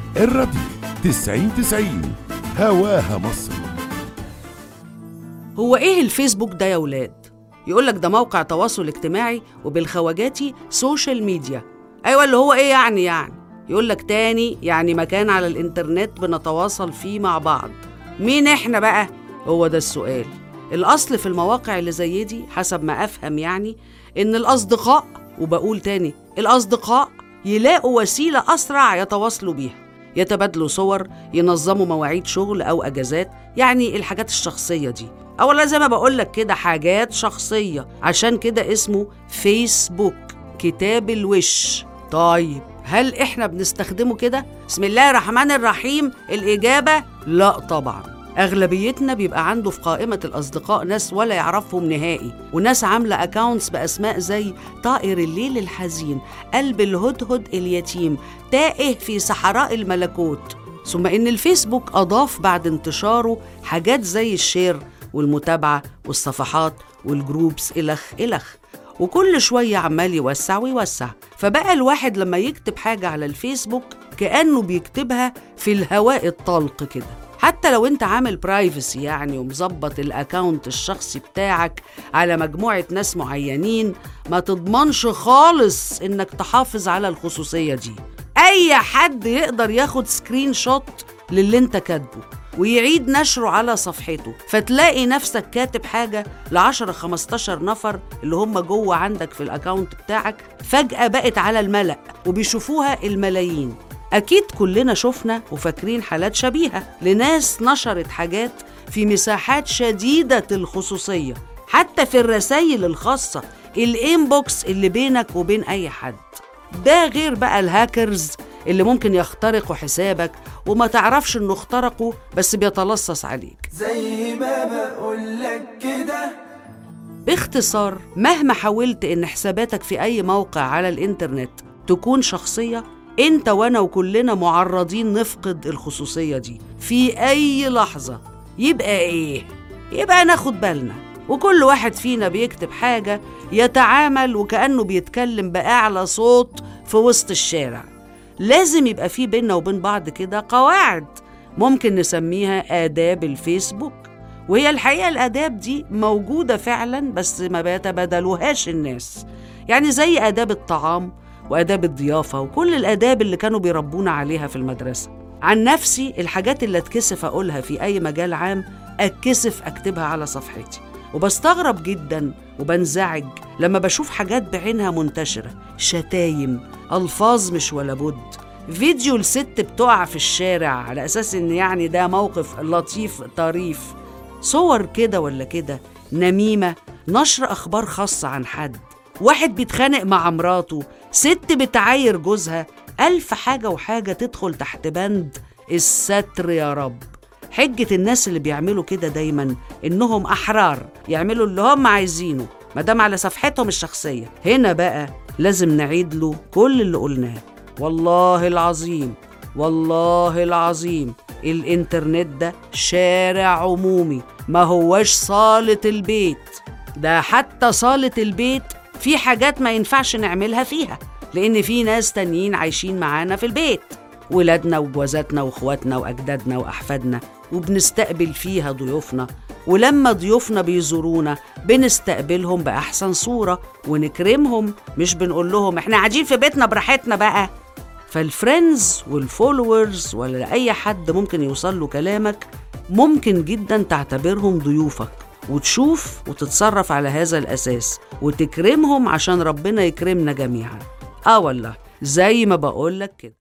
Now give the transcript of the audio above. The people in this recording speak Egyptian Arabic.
الراديو 90 90 هواها مصر هو ايه الفيسبوك ده يا ولاد يقولك ده موقع تواصل اجتماعي وبالخواجاتي سوشيال ميديا ايوه اللي هو ايه يعني يعني يقولك تاني يعني مكان على الانترنت بنتواصل فيه مع بعض مين احنا بقى هو ده السؤال الاصل في المواقع اللي زي دي حسب ما افهم يعني ان الاصدقاء وبقول تاني الاصدقاء يلاقوا وسيله اسرع يتواصلوا بيها يتبادلوا صور ينظموا مواعيد شغل او اجازات يعني الحاجات الشخصيه دي اولا زي ما بقول لك كده حاجات شخصيه عشان كده اسمه فيسبوك كتاب الوش طيب هل احنا بنستخدمه كده بسم الله الرحمن الرحيم الاجابه لا طبعا أغلبيتنا بيبقى عنده في قائمة الأصدقاء ناس ولا يعرفهم نهائي وناس عاملة أكاونتس بأسماء زي طائر الليل الحزين قلب الهدهد اليتيم تائه في صحراء الملكوت ثم إن الفيسبوك أضاف بعد انتشاره حاجات زي الشير والمتابعة والصفحات والجروبس إلخ إلخ وكل شوية عمال يوسع ويوسع فبقى الواحد لما يكتب حاجة على الفيسبوك كأنه بيكتبها في الهواء الطلق كده حتى لو انت عامل برايفسي يعني ومظبط الاكاونت الشخصي بتاعك على مجموعة ناس معينين ما تضمنش خالص انك تحافظ على الخصوصية دي اي حد يقدر ياخد سكرين شوت للي انت كاتبه ويعيد نشره على صفحته فتلاقي نفسك كاتب حاجة ل 10 15 نفر اللي هم جوه عندك في الاكاونت بتاعك فجأة بقت على الملأ وبيشوفوها الملايين أكيد كلنا شفنا وفاكرين حالات شبيهة لناس نشرت حاجات في مساحات شديدة الخصوصية حتى في الرسائل الخاصة الانبوكس اللي بينك وبين أي حد ده غير بقى الهاكرز اللي ممكن يخترقوا حسابك وما تعرفش انه اخترقوا بس بيتلصص عليك زي ما بقولك كده باختصار مهما حاولت ان حساباتك في اي موقع على الانترنت تكون شخصيه انت وانا وكلنا معرضين نفقد الخصوصيه دي في اي لحظه يبقى ايه يبقى ناخد بالنا وكل واحد فينا بيكتب حاجه يتعامل وكانه بيتكلم باعلى صوت في وسط الشارع لازم يبقى في بينا وبين بعض كده قواعد ممكن نسميها آداب الفيسبوك وهي الحقيقة الآداب دي موجودة فعلا بس ما بيتبادلوهاش الناس يعني زي آداب الطعام وآداب الضيافة وكل الآداب اللي كانوا بيربونا عليها في المدرسة عن نفسي الحاجات اللي اتكسف أقولها في أي مجال عام أتكسف أكتبها على صفحتي وبستغرب جدا وبنزعج لما بشوف حاجات بعينها منتشرة شتايم ألفاظ مش ولا بد فيديو لست بتقع في الشارع على أساس إن يعني ده موقف لطيف طريف صور كده ولا كده نميمة نشر أخبار خاصة عن حد واحد بيتخانق مع مراته ست بتعاير جوزها ألف حاجة وحاجة تدخل تحت بند الستر يا رب حجة الناس اللي بيعملوا كده دايما إنهم أحرار يعملوا اللي هم عايزينه مادام على صفحتهم الشخصية هنا بقى لازم نعيد له كل اللي قلناه والله العظيم والله العظيم الإنترنت ده شارع عمومي ما هوش صالة البيت ده حتى صالة البيت في حاجات ما ينفعش نعملها فيها لأن في ناس تانيين عايشين معانا في البيت ولادنا وجوازاتنا واخواتنا واجدادنا واحفادنا وبنستقبل فيها ضيوفنا ولما ضيوفنا بيزورونا بنستقبلهم باحسن صوره ونكرمهم مش بنقول لهم احنا قاعدين في بيتنا براحتنا بقى فالفريندز والفولورز ولا اي حد ممكن يوصل له كلامك ممكن جدا تعتبرهم ضيوفك وتشوف وتتصرف على هذا الاساس وتكرمهم عشان ربنا يكرمنا جميعا اه والله زي ما بقولك كده